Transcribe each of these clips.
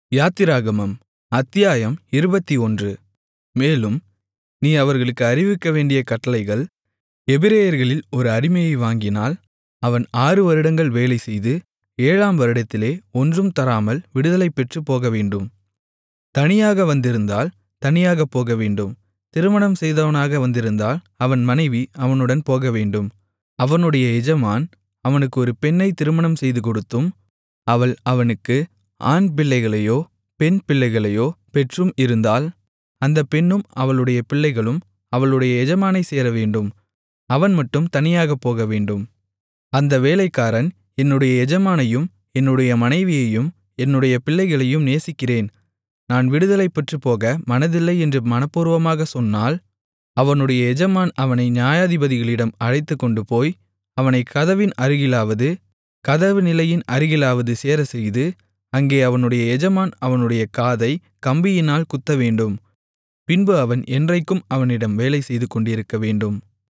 யாத்திராகமம் அத்தியாயம் இருபத்தொன்று மேலும் நீ அவர்களுக்கு அறிவிக்கவேண்டிய கட்டளைகள் எபிரெயர்களில் ஒரு அடிமையை வாங்கினால் அவன் ஆறு வருடங்கள் வேலைசெய்து ஏழாம் வருடத்திலே ஒன்றும் தராமல் விடுதலை பெற்றுப் போகவேண்டும் தனியாக வந்திருந்தால் தனியாகப் போகவேண்டும் திருமணம் செய்தவனாக வந்திருந்தால் அவன் மனைவி அவனுடன் போகவேண்டும் அவனுடைய எஜமான் அவனுக்கு ஒரு பெண்ணைத் திருமணம் செய்துகொடுத்தும் அவள் அவனுக்கு ஆண் பிள்ளைகளையோ பெண் பிள்ளைகளையோ பெற்றும் இருந்தால் அந்தப் பெண்ணும் அவளுடைய பிள்ளைகளும் அவளுடைய எஜமானைச் சேரவேண்டும் அவன் மட்டும் தனியாகப் போகவேண்டும் அந்த வேலைக்காரன் என்னுடைய எஜமானையும் என்னுடைய மனைவியையும் என்னுடைய பிள்ளைகளையும் நேசிக்கிறேன் நான் விடுதலை பெற்றுப்போக மனதில்லை என்று மனப்பூர்வமாகச் சொன்னால் அவனுடைய எஜமான் அவனை நியாயாதிபதிகளிடம் அழைத்துக்கொண்டுபோய் அவனைக் கதவின் அருகிலாவது கதவு நிலையின் அருகிலாவது சேரச்செய்து அங்கே அவனுடைய எஜமான் அவனுடைய காதைக் கம்பியினால் குத்தவேண்டும் பின்பு அவன் என்றைக்கும் அவனிடம் வேலை செய்துகொண்டிருக்கவேண்டும்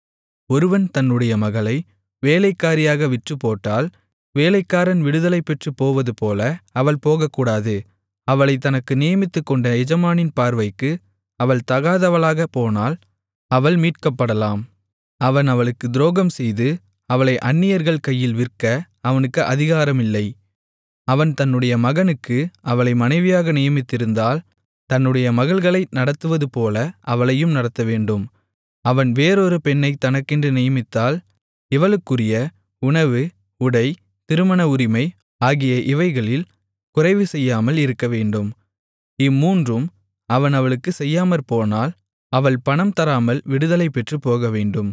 ஒருவன் தன்னுடைய மகளை வேலைக்காரியாக விற்றுப்போட்டால் வேலைக்காரன் விடுதலை பெற்றுப் போவதுபோல அவள் போகக்கூடாது அவளைத் தனக்கு நியமித்துக்கொண்ட எஜமானின் பார்வைக்கு அவள் தகாதவளாகப் போனால் அவள் மீட்கப்படலாம் அவன் அவளுக்கு துரோகம்செய்து அவளை அந்நியர்கள் கையில் விற்க அவனுக்கு அதிகாரமில்லை அவன் தன்னுடைய மகனுக்கு அவளை மனைவியாக நியமித்திருந்தால் தன்னுடைய மகள்களை நடத்துவதுபோல அவளையும் நடத்தவேண்டும் அவன் வேறொரு பெண்ணைத் தனக்கென்று நியமித்தால் இவளுக்குரிய உணவு உடை திருமண உரிமை ஆகிய இவைகளில் குறைவு செய்யாமல் இருக்கவேண்டும் இம்மூன்றும் அவன் அவளுக்குச் செய்யாமற்போனால் அவள் பணம் தராமல் விடுதலை பெற்றுப் போகவேண்டும்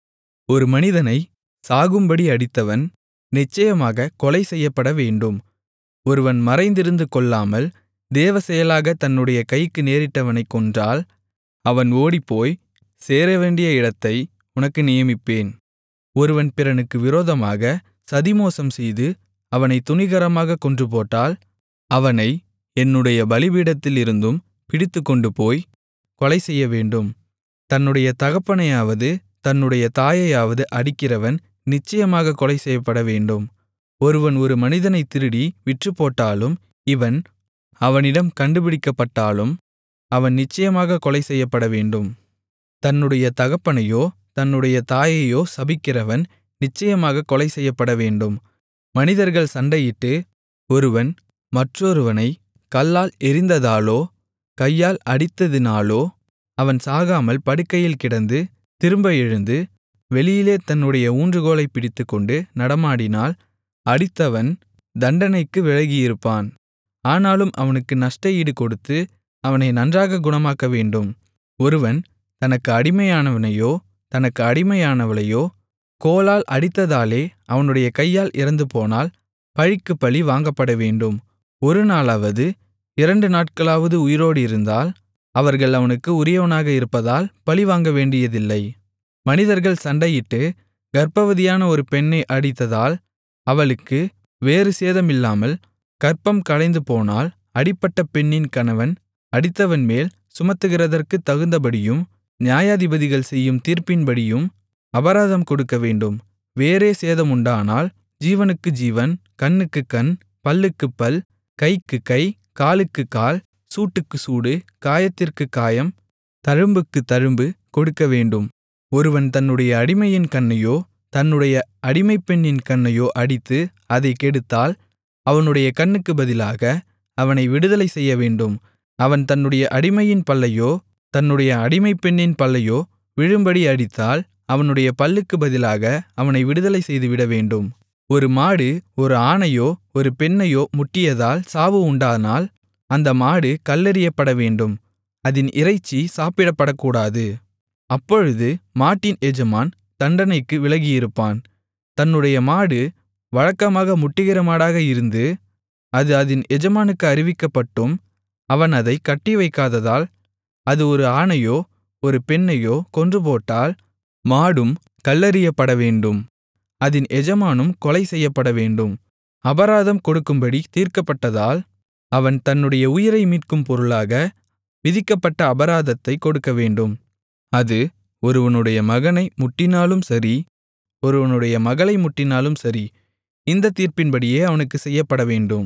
ஒரு மனிதனை சாகும்படி அடித்தவன் நிச்சயமாகக் கொலை செய்யப்படவேண்டும் ஒருவன் மறைந்திருந்து கொல்லாமல் தேவசெயலாகத் தன்னுடைய கைக்கு நேரிட்டவனைக் கொன்றால் அவன் ஓடிப்போய் சேரவேண்டிய இடத்தை உனக்கு நியமிப்பேன் ஒருவன் பிறனுக்கு விரோதமாக சதிமோசம் செய்து அவனைத் துணிகரமாகக் கொன்றுபோட்டால் அவனை என்னுடைய பலிபீடத்திலிருந்தும் பிடித்துக்கொண்டுபோய் கொலை செய்யவேண்டும் தன்னுடைய தகப்பனையாவது தன்னுடைய தாயையாவது அடிக்கிறவன் நிச்சயமாகக் கொலை செய்யப்படவேண்டும் ஒருவன் ஒரு மனிதனைத் திருடி விற்றுப்போட்டாலும் இவன் அவனிடம் கண்டுபிடிக்கப்பட்டாலும் அவன் நிச்சயமாகக் கொலை செய்யப்படவேண்டும் தன்னுடைய தகப்பனையோ தன்னுடைய தாயையோ சபிக்கிறவன் நிச்சயமாகக் கொலை செய்யப்படவேண்டும் மனிதர்கள் சண்டையிட்டு ஒருவன் மற்றொருவனைக் கல்லால் எறிந்ததாலோ கையால் அடித்ததினாலோ அவன் சாகாமல் படுக்கையில் கிடந்து திரும்ப எழுந்து வெளியிலே தன்னுடைய ஊன்றுகோலைப் பிடித்துக்கொண்டு நடமாடினால் அடித்தவன் தண்டனைக்கு விலகியிருப்பான் ஆனாலும் அவனுக்கு நஷ்டஈடு கொடுத்து அவனை நன்றாக குணமாக்கவேண்டும் ஒருவன் தனக்கு அடிமையானவனையோ தனக்கு அடிமையானவளையோ கோலால் அடித்ததாலே அவனுடைய கையால் இறந்துபோனால் பழிக்குப் பழி வாங்கப்படவேண்டும் ஒரு நாளாவது இரண்டு நாட்களாவது உயிரோடு இருந்தால் அவர்கள் அவனுக்கு உரியவனாக இருப்பதால் பழிவாங்க வேண்டியதில்லை மனிதர்கள் சண்டையிட்டு கர்ப்பவதியான ஒரு பெண்ணை அடித்ததால் அவளுக்கு வேறு சேதமில்லாமல் கர்ப்பம் கலைந்து போனால் அடிப்பட்ட பெண்ணின் கணவன் அடித்தவன் மேல் சுமத்துகிறதற்குத் தகுந்தபடியும் நியாயாதிபதிகள் செய்யும் தீர்ப்பின்படியும் அபராதம் கொடுக்கவேண்டும் வேறே சேதமுண்டானால் ஜீவனுக்கு ஜீவன் கண்ணுக்குக் கண் பல்லுக்குப் பல் கைக்குக் கை காலுக்குக் கால் சூட்டுக்குச் சூடு காயத்திற்குக் காயம் தழும்புக்குத் தழும்பு கொடுக்கவேண்டும் ஒருவன் தன்னுடைய அடிமையின் கண்ணையோ தன்னுடைய அடிமைப்பெண்ணின் கண்ணையோ அடித்து அதைக் கெடுத்தால் அவனுடைய கண்ணுக்குப் பதிலாக அவனை விடுதலை செய்யவேண்டும் அவன் தன்னுடைய அடிமையின் பல்லையோ தன்னுடைய அடிமைப்பெண்ணின் பல்லையோ விழும்படி அடித்தால் அவனுடைய பல்லுக்கு பதிலாக அவனை விடுதலை செய்துவிடவேண்டும் ஒரு மாடு ஒரு ஆணையோ ஒரு பெண்ணையோ முட்டியதால் சாவு உண்டானால் அந்த மாடு கல்லெறியப்படவேண்டும் அதின் இறைச்சி சாப்பிடப்படக்கூடாது அப்பொழுது மாட்டின் எஜமான் தண்டனைக்கு விலகியிருப்பான் தன்னுடைய மாடு வழக்கமாக முட்டுகிற மாடாக இருந்து அது அதின் எஜமானுக்கு அறிவிக்கப்பட்டும் அவன் அதைக் கட்டிவைக்காததால் அது ஒரு ஆணையோ ஒரு பெண்ணையோ கொன்றுபோட்டால் மாடும் கல்லெறியப்படவேண்டும் அதின் எஜமானும் கொலை செய்யப்படவேண்டும் அபராதம் கொடுக்கும்படி தீர்க்கப்பட்டதால் அவன் தன்னுடைய உயிரை மீட்கும் பொருளாக விதிக்கப்பட்ட அபராதத்தைக் கொடுக்கவேண்டும் அது ஒருவனுடைய மகனை முட்டினாலும் சரி ஒருவனுடைய மகளை முட்டினாலும் சரி இந்தத் தீர்ப்பின்படியே அவனுக்குச் செய்யப்படவேண்டும்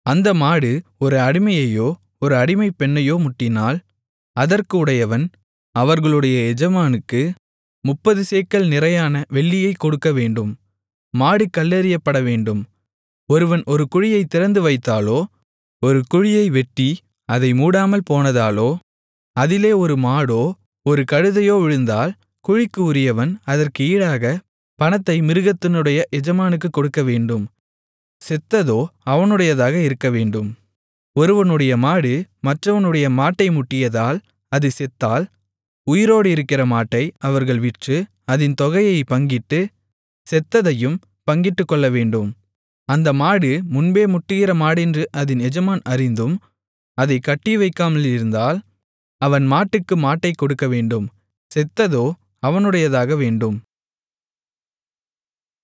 அந்த மாடு ஒரு அடிமையையோ ஒரு அடிமைப்பெண்ணையோ முட்டினால் அதற்கு உடையவன் அவர்களுடைய எஜமானுக்கு முப்பது சேக்கல் நிறையான வெள்ளியைக் கொடுக்கவேண்டும் மாடு கல்லெறியப்படவேண்டும் ஒருவன் ஒரு குழியைத் திறந்து வைத்தாலோ ஒரு குழியை வெட்டி அதை மூடாமல் போனதாலோ அதிலே ஒரு மாடோ ஒரு கழுதையோ விழுந்தால் குழிக்கு உரியவன் அதற்கு ஈடாகப் பணத்தை மிருகத்தினுடைய எஜமானுக்குக் கொடுக்கவேண்டும் செத்ததோ அவனுடையதாக இருக்கவேண்டும் ஒருவனுடைய மாடு மற்றவனுடைய மாட்டை முட்டியதால் அது செத்தால் உயிரோடு இருக்கிற மாட்டை அவர்கள் விற்று அதின் தொகையைப் பங்கிட்டு செத்ததையும் பங்கிட்டுக்கொள்ளவேண்டும் அந்த மாடு முன்பே முட்டுகிற மாடென்று அதின் எஜமான் அறிந்தும் அதைக் கட்டிவைக்காமல் இருந்தால் அவன் மாட்டுக்கு மாட்டைக் கொடுக்கவேண்டும் செத்ததோ அவனுடையதாக வேண்டும்